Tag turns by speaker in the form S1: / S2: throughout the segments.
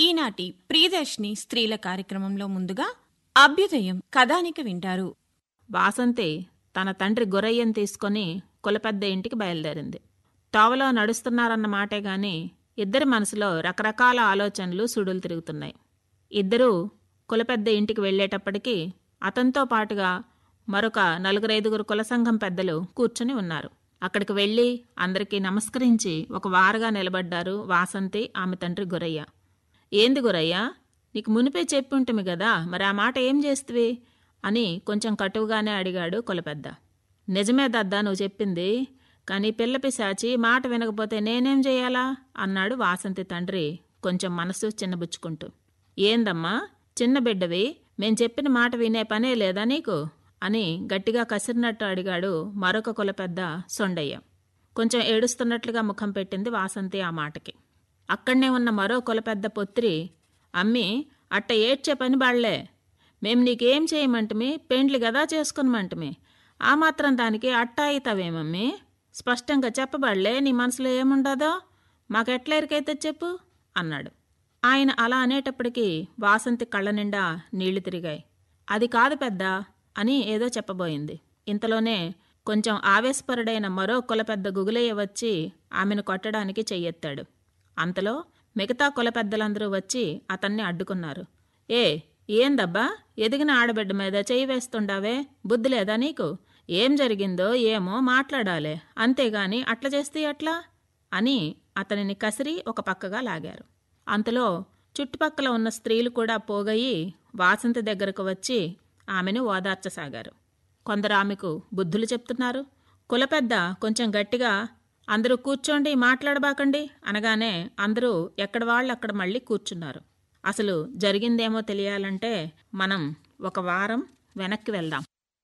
S1: ఈనాటి ప్రియదర్శిని స్త్రీల కార్యక్రమంలో ముందుగా అభ్యుదయం కథానిక వింటారు
S2: వాసంతి తన తండ్రి గుర్రయ్యను తీసుకొని కులపెద్ద ఇంటికి బయలుదేరింది తోవలో నడుస్తున్నారన్న మాటే గాని ఇద్దరి మనసులో రకరకాల ఆలోచనలు సుడులు తిరుగుతున్నాయి ఇద్దరూ కులపెద్ద ఇంటికి వెళ్ళేటప్పటికీ అతనితో పాటుగా మరొక నలుగురైదుగురు కుల సంఘం పెద్దలు కూర్చుని ఉన్నారు అక్కడికి వెళ్ళి అందరికీ నమస్కరించి ఒక వారగా నిలబడ్డారు వాసంతి ఆమె తండ్రి గురయ్య ఏంది గురయ్య నీకు మునిపే చెప్పి ఉంటుంది కదా మరి ఆ మాట ఏం చేస్తువి అని కొంచెం కటువుగానే అడిగాడు కులపెద్ద నిజమే దద్దా నువ్వు చెప్పింది కానీ పిల్ల పిశాచి మాట వినకపోతే నేనేం చేయాలా అన్నాడు వాసంతి తండ్రి కొంచెం మనసు చిన్నబుచ్చుకుంటూ ఏందమ్మా చిన్న బిడ్డవి మేం చెప్పిన మాట వినే పనే లేదా నీకు అని గట్టిగా కసిరినట్టు అడిగాడు మరొక కులపెద్ద సొండయ్య కొంచెం ఏడుస్తున్నట్లుగా ముఖం పెట్టింది వాసంతి ఆ మాటకి అక్కడనే ఉన్న మరో కులపెద్ద పొత్రి అమ్మి అట్ట ఏడ్చే పని బాళ్లే మేం నీకేం చేయమంటమి పెండ్లి గదా చేసుకునమంటమి ఆ మాత్రం దానికి అట్ట అవుతావేమమ్మీ స్పష్టంగా చెప్పబడలే నీ మనసులో ఏముండదో మాకెట్లా ఎరికైతే చెప్పు అన్నాడు ఆయన అలా అనేటప్పటికీ వాసంతి కళ్ళ నిండా నీళ్లు తిరిగాయి అది కాదు పెద్ద అని ఏదో చెప్పబోయింది ఇంతలోనే కొంచెం ఆవేశపరుడైన మరో కులపెద్ద గుగులయ్య వచ్చి ఆమెను కొట్టడానికి చెయ్యెత్తాడు అంతలో మిగతా కులపెద్దలందరూ వచ్చి అతన్ని అడ్డుకున్నారు ఏ ఏందబ్బా ఎదిగిన ఆడబిడ్డ మీద చెయ్యి వేస్తుండావే బుద్ధి లేదా నీకు ఏం జరిగిందో ఏమో మాట్లాడాలే అంతేగాని అట్లా చేస్తే అట్లా అని అతనిని కసిరి ఒక పక్కగా లాగారు అంతలో చుట్టుపక్కల ఉన్న స్త్రీలు కూడా పోగయి వాసంతి దగ్గరకు వచ్చి ఆమెను ఓదార్చసాగారు కొందరు ఆమెకు బుద్ధులు చెప్తున్నారు కులపెద్ద కొంచెం గట్టిగా అందరూ కూర్చోండి మాట్లాడబాకండి అనగానే అందరూ ఎక్కడ వాళ్ళు అక్కడ మళ్ళీ కూర్చున్నారు అసలు జరిగిందేమో తెలియాలంటే మనం ఒక వారం వెనక్కి వెళ్దాం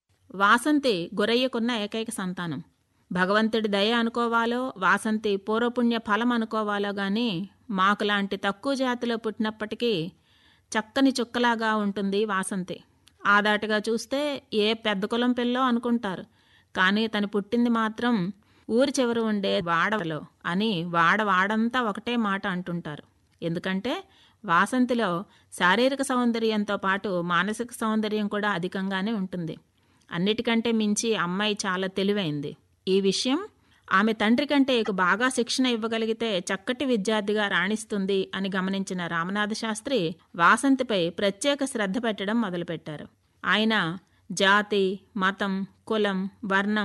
S2: వాసంతి గురయ్యకున్న ఏకైక సంతానం భగవంతుడి దయ అనుకోవాలో వాసంతి పూర్వపుణ్య ఫలం అనుకోవాలో గాని మాకులాంటి తక్కువ జాతిలో పుట్టినప్పటికీ చక్కని చుక్కలాగా ఉంటుంది వాసంతి ఆదాటుగా చూస్తే ఏ పెద్ద కులం పిల్లో అనుకుంటారు కానీ తను పుట్టింది మాత్రం ఊరి చివర ఉండే వాడలో అని వాడ వాడంతా ఒకటే మాట అంటుంటారు ఎందుకంటే వాసంతిలో శారీరక సౌందర్యంతో పాటు మానసిక సౌందర్యం కూడా అధికంగానే ఉంటుంది అన్నిటికంటే మించి అమ్మాయి చాలా తెలివైంది ఈ విషయం ఆమె తండ్రి కంటే బాగా శిక్షణ ఇవ్వగలిగితే చక్కటి విద్యార్థిగా రాణిస్తుంది అని గమనించిన రామనాథ శాస్త్రి వాసంతిపై ప్రత్యేక శ్రద్ధ పెట్టడం మొదలుపెట్టారు ఆయన జాతి మతం కులం వర్ణం